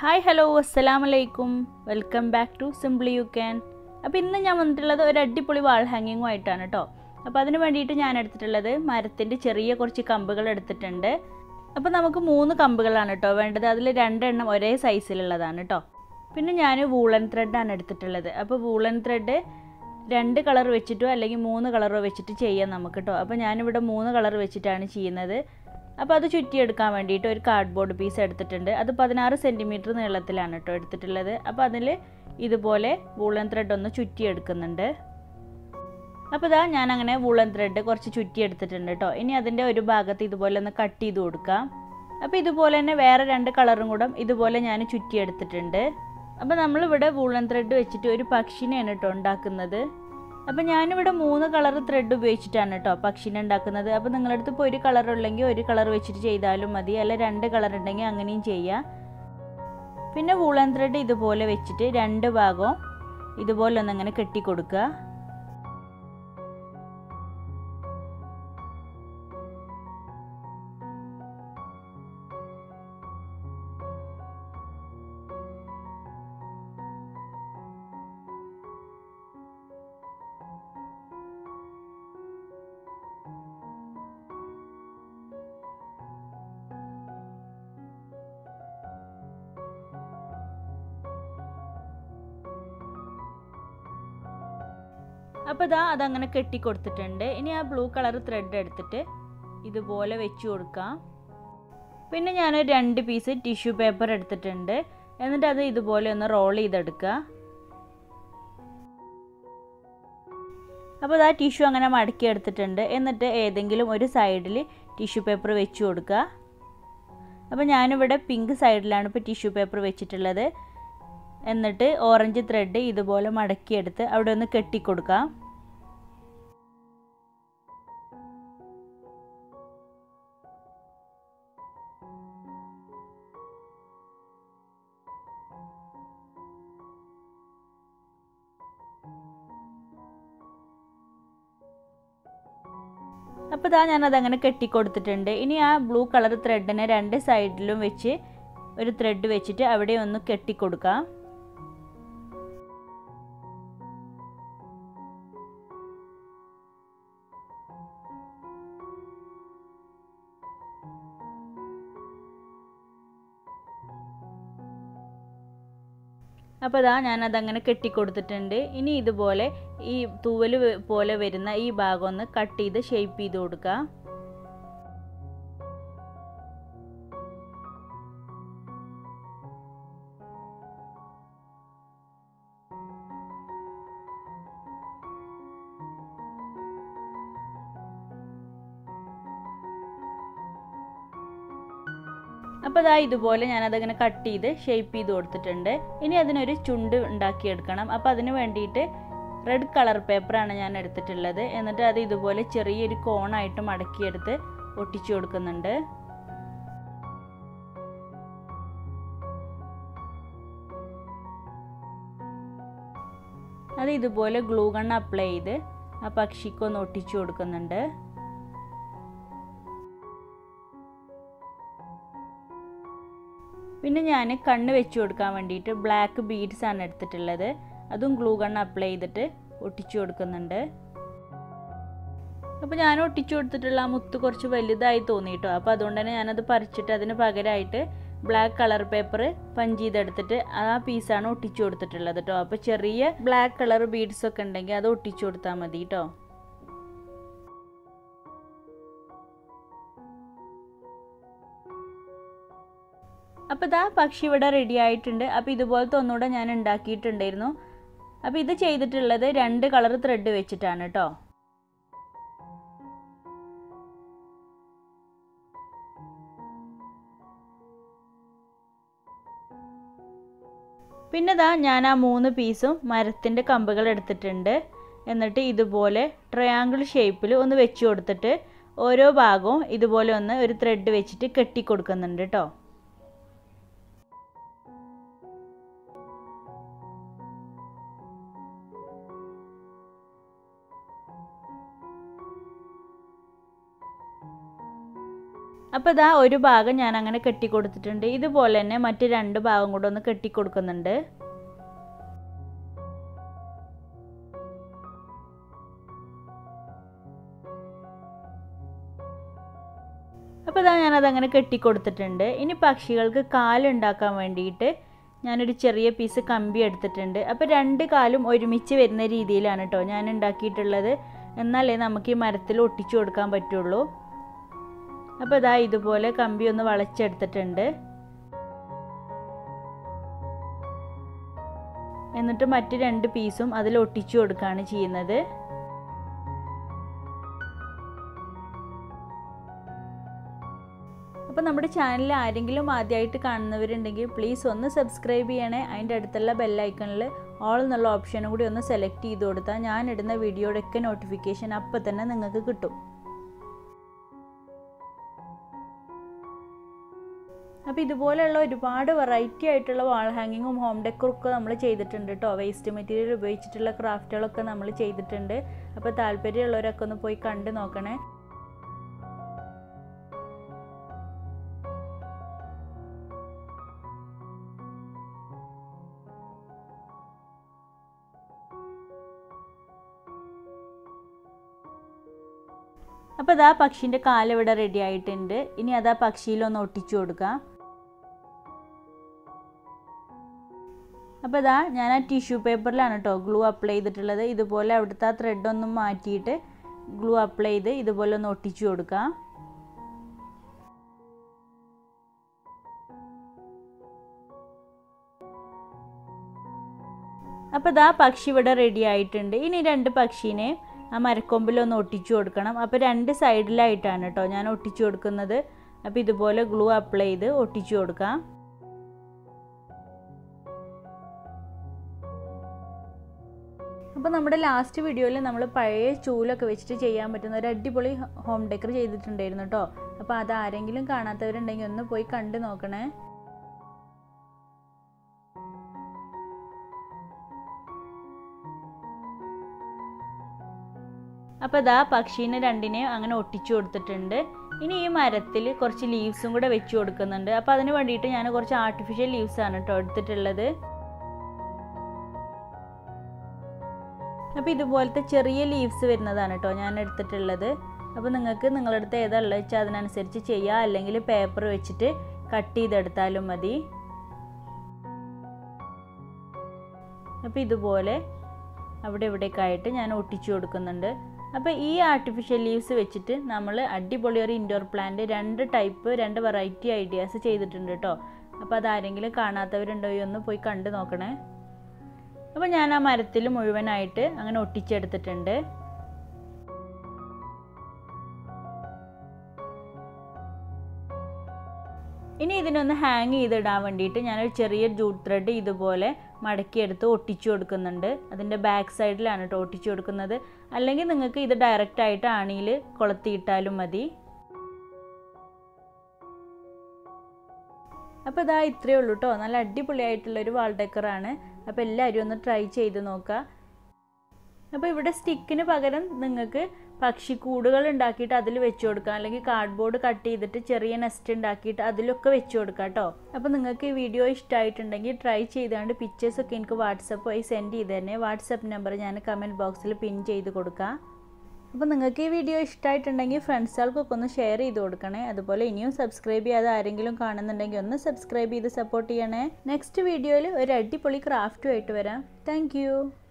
hi hello അസ്സലാമലൈക്കും welcome back to simply you can അപ്പോൾ ഇന്ന് ഞാൻ വന്നിട്ടുള്ളത് ഒരു അടിപൊളി വാൾ ഹാങ്ങിങ്ങും ആയിട്ടാണ് കേട്ടോ അപ്പോൾ അതിന് വേണ്ടിയിട്ട് ഞാൻ എടുത്തിട്ടുള്ളത് മരത്തിൻ്റെ ചെറിയ കുറച്ച് കമ്പുകൾ എടുത്തിട്ടുണ്ട് അപ്പോൾ നമുക്ക് മൂന്ന് കമ്പുകളാണ് കേട്ടോ വേണ്ടത് അതിൽ രണ്ടെണ്ണം ഒരേ സൈസിലുള്ളതാണ് കേട്ടോ പിന്നെ ഞാൻ വൂളൻ ത്രെഡാണ് എടുത്തിട്ടുള്ളത് അപ്പോൾ വൂളൻ ത്രെഡ് രണ്ട് കളർ വെച്ചിട്ടോ അല്ലെങ്കിൽ മൂന്ന് കളറോ വെച്ചിട്ട് ചെയ്യാം നമുക്ക് കേട്ടോ അപ്പോൾ ഞാനിവിടെ മൂന്ന് കളർ വെച്ചിട്ടാണ് ചെയ്യുന്നത് അപ്പോൾ അത് ചുറ്റിയെടുക്കാൻ വേണ്ടിയിട്ട് ഒരു കാർഡ്ബോർഡ് പീസ് എടുത്തിട്ടുണ്ട് അത് പതിനാറ് സെൻറ്റിമീറ്റർ നീളത്തിലാണ് കേട്ടോ എടുത്തിട്ടുള്ളത് അപ്പോൾ അതിൽ ഇതുപോലെ വൂളൻ ത്രെഡ് ഒന്ന് ചുറ്റിയെടുക്കുന്നുണ്ട് അപ്പോൾ ഇതാ ഞാൻ അങ്ങനെ വൂളൻ ത്രെഡ് കുറച്ച് ചുറ്റി എടുത്തിട്ടുണ്ട് കേട്ടോ ഇനി അതിൻ്റെ ഒരു ഭാഗത്ത് ഇതുപോലെ ഒന്ന് കട്ട് ചെയ്ത് കൊടുക്കാം അപ്പോൾ ഇതുപോലെ തന്നെ വേറെ രണ്ട് കളറും കൂടെ ഇതുപോലെ ഞാൻ ചുറ്റി എടുത്തിട്ടുണ്ട് അപ്പോൾ നമ്മളിവിടെ വൂളൻ ത്രെഡ് വെച്ചിട്ട് ഒരു പക്ഷിനെയാണ് കേട്ടോ ഉണ്ടാക്കുന്നത് അപ്പോൾ ഞാനിവിടെ മൂന്ന് കളർ ത്രെഡ് ഉപയോഗിച്ചിട്ടാണ് കേട്ടോ പക്ഷിനെ ഉണ്ടാക്കുന്നത് അപ്പോൾ നിങ്ങളുടെ അടുത്ത് ഇപ്പോൾ ഒരു കളർ ഉള്ളെങ്കിൽ ഒരു കളർ വെച്ചിട്ട് ചെയ്താലും മതി അല്ല രണ്ട് കളർ ഉണ്ടെങ്കിൽ അങ്ങനെയും ചെയ്യാം പിന്നെ വൂളൻ ത്രെഡ് ഇതുപോലെ വെച്ചിട്ട് രണ്ട് ഭാഗവും ഇതുപോലെ ഒന്നങ്ങനെ കെട്ടി കൊടുക്കുക അപ്പോൾ ഇതാ അതങ്ങനെ കെട്ടി കൊടുത്തിട്ടുണ്ട് ഇനി ആ ബ്ലൂ കളർ ത്രെഡ് എടുത്തിട്ട് ഇതുപോലെ വെച്ച് കൊടുക്കാം പിന്നെ ഞാൻ രണ്ട് പീസ് ടിഷ്യൂ പേപ്പർ എടുത്തിട്ടുണ്ട് എന്നിട്ട് അത് ഇതുപോലെ ഒന്ന് റോൾ ചെയ്തെടുക്കുക അപ്പോൾ ആ ടിഷ്യൂ അങ്ങനെ മടക്കി എടുത്തിട്ടുണ്ട് എന്നിട്ട് ഏതെങ്കിലും ഒരു സൈഡിൽ ടിഷ്യൂ പേപ്പർ വെച്ച് കൊടുക്കുക അപ്പോൾ ഞാനിവിടെ പിങ്ക് സൈഡിലാണ് ഇപ്പോൾ ടിഷ്യൂ പേപ്പർ വെച്ചിട്ടുള്ളത് എന്നിട്ട് ഓറഞ്ച് ത്രെഡ് ഇതുപോലെ മടക്കിയെടുത്ത് അവിടെ ഒന്ന് കെട്ടിക്കൊടുക്കാം അപ്പോൾ ഇതാ ഞാനതങ്ങനെ കെട്ടിക്കൊടുത്തിട്ടുണ്ട് ഇനി ആ ബ്ലൂ കളർ ത്രെഡിനെ രണ്ട് സൈഡിലും വെച്ച് ഒരു ത്രെഡ് വെച്ചിട്ട് അവിടെ ഒന്ന് കെട്ടിക്കൊടുക്കാം അപ്പോൾ ഇതാ ഞാനതങ്ങനെ കെട്ടിക്കൊടുത്തിട്ടുണ്ട് ഇനി ഇതുപോലെ ഈ തൂവൽ പോലെ വരുന്ന ഈ ഭാഗം ഒന്ന് കട്ട് ചെയ്ത് ഷേപ്പ് ചെയ്ത് കൊടുക്കുക അപ്പോൾ അതാ ഇതുപോലെ ഞാനതങ്ങനെ കട്ട് ചെയ്ത് ഷേപ്പ് ചെയ്ത് കൊടുത്തിട്ടുണ്ട് ഇനി അതിനൊരു ചുണ്ട് ഉണ്ടാക്കിയെടുക്കണം അപ്പോൾ അതിന് വേണ്ടിയിട്ട് റെഡ് കളർ പേപ്പറാണ് ഞാൻ എടുത്തിട്ടുള്ളത് എന്നിട്ട് അത് ഇതുപോലെ ചെറിയൊരു കോണായിട്ട് മടക്കിയെടുത്ത് ഒട്ടിച്ചു കൊടുക്കുന്നുണ്ട് അത് ഇതുപോലെ ഗ്ലൂ ഗൺ അപ്ലൈ ചെയ്ത് ആ പക്ഷിക്കൊന്ന് ഒട്ടിച്ചു കൊടുക്കുന്നുണ്ട് പിന്നെ ഞാൻ കണ്ണ് വെച്ച് കൊടുക്കാൻ വേണ്ടിയിട്ട് ബ്ലാക്ക് ബീഡ്സ് ആണ് എടുത്തിട്ടുള്ളത് അതും ഗ്ലൂ ഗൺ അപ്ലൈ ചെയ്തിട്ട് ഒട്ടിച്ചു കൊടുക്കുന്നുണ്ട് അപ്പോൾ ഞാൻ ഒട്ടിച്ചു കൊടുത്തിട്ടുള്ള ആ മുത്ത് കുറച്ച് വലുതായി തോന്നി കേട്ടോ അപ്പോൾ അതുകൊണ്ട് തന്നെ ഞാനത് പറിച്ചിട്ട് അതിന് പകരമായിട്ട് ബ്ലാക്ക് കളർ പേപ്പർ പഞ്ച് ചെയ്തെടുത്തിട്ട് ആ പീസാണ് ഒട്ടിച്ചു കൊടുത്തിട്ടുള്ളത് കേട്ടോ അപ്പോൾ ചെറിയ ബ്ലാക്ക് കളർ ബീഡ്സ് ഒക്കെ ഉണ്ടെങ്കിൽ അത് ഒട്ടിച്ചു കൊടുത്താൽ മതി കേട്ടോ അപ്പോൾ ഇതാ പക്ഷി ഇവിടെ റെഡി ആയിട്ടുണ്ട് അപ്പോൾ ഇതുപോലത്തെ ഒന്നുകൂടെ ഞാൻ ഉണ്ടാക്കിയിട്ടുണ്ടായിരുന്നു അപ്പോൾ ഇത് ചെയ്തിട്ടുള്ളത് രണ്ട് കളർ ത്രെഡ് വെച്ചിട്ടാണ് കേട്ടോ പിന്നെ ഇതാ ഞാൻ ആ മൂന്ന് പീസും മരത്തിൻ്റെ കമ്പുകൾ എടുത്തിട്ടുണ്ട് എന്നിട്ട് ഇതുപോലെ ട്രയാങ്കിൾ ഷേപ്പിൽ ഒന്ന് വെച്ച് കൊടുത്തിട്ട് ഓരോ ഭാഗവും ഇതുപോലെ ഒന്ന് ഒരു ത്രെഡ് വെച്ചിട്ട് കെട്ടി കൊടുക്കുന്നുണ്ട് കേട്ടോ അപ്പോൾ അപ്പോൾ ഇതാ ഒരു ഭാഗം ഞാൻ അങ്ങനെ കെട്ടിക്കൊടുത്തിട്ടുണ്ട് ഇതുപോലെ തന്നെ മറ്റ് രണ്ട് ഭാഗം കൂടെ ഒന്ന് കെട്ടിക്കൊടുക്കുന്നുണ്ട് അപ്പോൾ ഇതാ ഞാനതങ്ങനെ കെട്ടിക്കൊടുത്തിട്ടുണ്ട് ഇനി പക്ഷികൾക്ക് കാലുണ്ടാക്കാൻ വേണ്ടിയിട്ട് ഞാനൊരു ചെറിയ പീസ് കമ്പി എടുത്തിട്ടുണ്ട് അപ്പോൾ രണ്ട് കാലും ഒരുമിച്ച് വരുന്ന രീതിയിലാണ് കേട്ടോ ഞാൻ ഉണ്ടാക്കിയിട്ടുള്ളത് എന്നാലേ നമുക്ക് ഈ മരത്തിൽ ഒട്ടിച്ചു കൊടുക്കാൻ പറ്റുള്ളൂ അപ്പോൾ ഇതാ ഇതുപോലെ കമ്പി ഒന്ന് വളച്ചെടുത്തിട്ടുണ്ട് എന്നിട്ട് മറ്റ് രണ്ട് പീസും അതിൽ ഒട്ടിച്ചു കൊടുക്കുകയാണ് ചെയ്യുന്നത് അപ്പോൾ നമ്മുടെ ചാനലിൽ ആരെങ്കിലും ആദ്യമായിട്ട് കാണുന്നവരുണ്ടെങ്കിൽ പ്ലീസ് ഒന്ന് സബ്സ്ക്രൈബ് ചെയ്യണേ അതിൻ്റെ അടുത്തുള്ള ബെല്ലൈക്കണിൽ ഓൾ എന്നുള്ള ഓപ്ഷനും കൂടി ഒന്ന് സെലക്ട് ചെയ്ത് കൊടുത്താൽ ഞാൻ ഇടുന്ന വീഡിയോയുടെയൊക്കെ നോട്ടിഫിക്കേഷൻ അപ്പം തന്നെ നിങ്ങൾക്ക് കിട്ടും അപ്പോൾ ഇതുപോലെയുള്ള ഒരുപാട് വെറൈറ്റി ആയിട്ടുള്ള വാൾ ഹാങ്ങിങ്ങും ഹോം ഡെക്കറൊക്കെ നമ്മൾ ചെയ്തിട്ടുണ്ട് കേട്ടോ വേസ്റ്റ് മെറ്റീരിയൽ ഉപയോഗിച്ചിട്ടുള്ള ക്രാഫ്റ്റുകളൊക്കെ നമ്മൾ ചെയ്തിട്ടുണ്ട് അപ്പോൾ താല്പര്യമുള്ളവരൊക്കെ ഒന്ന് പോയി കണ്ടു നോക്കണേ അപ്പോൾ അതാ പക്ഷീൻ്റെ കാലിവിടെ റെഡി ആയിട്ടുണ്ട് ഇനി അതാ പക്ഷിയിലൊന്ന് ഒട്ടിച്ചു കൊടുക്കാം അപ്പോൾ ഇതാ ഞാൻ ആ ടിഷ്യൂ പേപ്പറിലാണ് കേട്ടോ ഗ്ലൂ അപ്ലൈ ചെയ്തിട്ടുള്ളത് ഇതുപോലെ അവിടുത്തെ ആ ത്രെഡൊന്നും മാറ്റിയിട്ട് ഗ്ലൂ അപ്ലൈ ചെയ്ത് ഇതുപോലെ ഒന്ന് ഒട്ടിച്ചു കൊടുക്കാം അപ്പോൾ ഇതാ പക്ഷി ഇവിടെ റെഡി ആയിട്ടുണ്ട് ഇനി രണ്ട് പക്ഷീനെ ആ മരക്കൊമ്പിലൊന്ന് ഒട്ടിച്ചു കൊടുക്കണം അപ്പോൾ രണ്ട് സൈഡിലായിട്ടാണ് കേട്ടോ ഞാൻ ഒട്ടിച്ചു കൊടുക്കുന്നത് അപ്പോൾ ഇതുപോലെ ഗ്ലൂ അപ്ലൈ ചെയ്ത് ഒട്ടിച്ചു കൊടുക്കാം അപ്പോൾ നമ്മുടെ ലാസ്റ്റ് വീഡിയോയിൽ നമ്മൾ പഴയ ചൂലൊക്കെ വെച്ചിട്ട് ചെയ്യാൻ പറ്റുന്ന ഒരു അടിപൊളി ഹോം ഡെക്കർ ചെയ്തിട്ടുണ്ടായിരുന്നു കേട്ടോ അപ്പോൾ അത് ആരെങ്കിലും കാണാത്തവരുണ്ടെങ്കിൽ ഒന്ന് പോയി കണ്ടു നോക്കണേ അപ്പോൾ ഇതാ പക്ഷീനെ രണ്ടിനെയും അങ്ങനെ ഒട്ടിച്ചു കൊടുത്തിട്ടുണ്ട് ഇനി ഈ മരത്തിൽ കുറച്ച് ലീവ്സും കൂടെ വെച്ച് കൊടുക്കുന്നുണ്ട് അപ്പോൾ അതിന് വേണ്ടിയിട്ട് ഞാൻ കുറച്ച് ആർട്ടിഫിഷ്യൽ ലീവ്സ് ആണ് കേട്ടോ എടുത്തിട്ടുള്ളത് അപ്പോൾ ഇതുപോലത്തെ ചെറിയ ലീവ്സ് വരുന്നതാണ് കേട്ടോ ഞാൻ എടുത്തിട്ടുള്ളത് അപ്പോൾ നിങ്ങൾക്ക് നിങ്ങളുടെ അടുത്ത് ഏതാ ഉള്ളത് വെച്ചാൽ അതിനനുസരിച്ച് ചെയ്യുക അല്ലെങ്കിൽ പേപ്പർ വെച്ചിട്ട് കട്ട് ചെയ്തെടുത്താലും മതി അപ്പോൾ ഇതുപോലെ അവിടെ ഇവിടെയൊക്കെ ആയിട്ട് ഞാൻ ഒട്ടിച്ചു കൊടുക്കുന്നുണ്ട് അപ്പോൾ ഈ ആർട്ടിഫിഷ്യൽ ലീവ്സ് വെച്ചിട്ട് നമ്മൾ അടിപൊളി ഒരു ഇൻഡോർ പ്ലാന്റ് രണ്ട് ടൈപ്പ് രണ്ട് വെറൈറ്റി ഐഡിയാസ് ചെയ്തിട്ടുണ്ട് കേട്ടോ അപ്പോൾ അതാരെങ്കിലും കാണാത്തവരുണ്ടോ ഒന്ന് പോയി കണ്ടു നോക്കണേ അപ്പോൾ ഞാൻ ആ മരത്തിൽ മുഴുവനായിട്ട് അങ്ങനെ ഒട്ടിച്ചെടുത്തിട്ടുണ്ട് ഇനി ഇതിനൊന്ന് ഹാങ് ചെയ്തിടാൻ വേണ്ടിയിട്ട് ഞാനൊരു ചെറിയ ജൂട്ട് ത്രെഡ് ഇതുപോലെ മടക്കിയെടുത്ത് ഒട്ടിച്ചു കൊടുക്കുന്നുണ്ട് അതിൻ്റെ ബാക്ക് സൈഡിലാണ് കേട്ടോ ഒട്ടിച്ചു കൊടുക്കുന്നത് അല്ലെങ്കിൽ നിങ്ങൾക്ക് ഇത് ഡയറക്റ്റ് ആയിട്ട് ആണിയിൽ കൊളുത്തിയിട്ടാലും മതി അപ്പോൾ ഇതാ ഇത്രയേ ഉള്ളൂ കേട്ടോ നല്ല അടിപൊളിയായിട്ടുള്ളൊരു വാൾ ഡെക്കറാണ് അപ്പോൾ എല്ലാവരും ഒന്ന് ട്രൈ ചെയ്ത് നോക്കുക അപ്പോൾ ഇവിടെ സ്റ്റിക്കിന് പകരം നിങ്ങൾക്ക് പക്ഷിക്കൂടുകൾ ഉണ്ടാക്കിയിട്ട് അതിൽ വെച്ച് കൊടുക്കാം അല്ലെങ്കിൽ കാർഡ്ബോർഡ് കട്ട് ചെയ്തിട്ട് ചെറിയ നെസ്റ്റ് ഉണ്ടാക്കിയിട്ട് അതിലൊക്കെ വെച്ച് കൊടുക്കാം കേട്ടോ അപ്പോൾ നിങ്ങൾക്ക് ഈ വീഡിയോ ഇഷ്ടമായിട്ടുണ്ടെങ്കിൽ ട്രൈ ചെയ്തുകൊണ്ട് പിക്ചേഴ്സൊക്കെ എനിക്ക് വാട്സപ്പ് വഴി സെൻഡ് ചെയ്ത് തന്നെ വാട്സപ്പ് നമ്പർ ഞാൻ കമൻറ്റ് ബോക്സിൽ പിൻ ചെയ്ത് കൊടുക്കാം അപ്പോൾ നിങ്ങൾക്ക് ഈ വീഡിയോ ഇഷ്ടമായിട്ടുണ്ടെങ്കിൽ ഫ്രണ്ട്സുകൾക്കൊക്കെ ഒന്ന് ഷെയർ ചെയ്ത് കൊടുക്കണേ അതുപോലെ ഇനിയും സബ്സ്ക്രൈബ് ചെയ്യാതെ ആരെങ്കിലും കാണുന്നുണ്ടെങ്കിൽ ഒന്ന് സബ്സ്ക്രൈബ് ചെയ്ത് സപ്പോർട്ട് ചെയ്യണേ നെക്സ്റ്റ് വീഡിയോയിൽ ഒരു അടിപൊളി ക്രാഫ്റ്റുമായിട്ട് വരാം താങ്ക്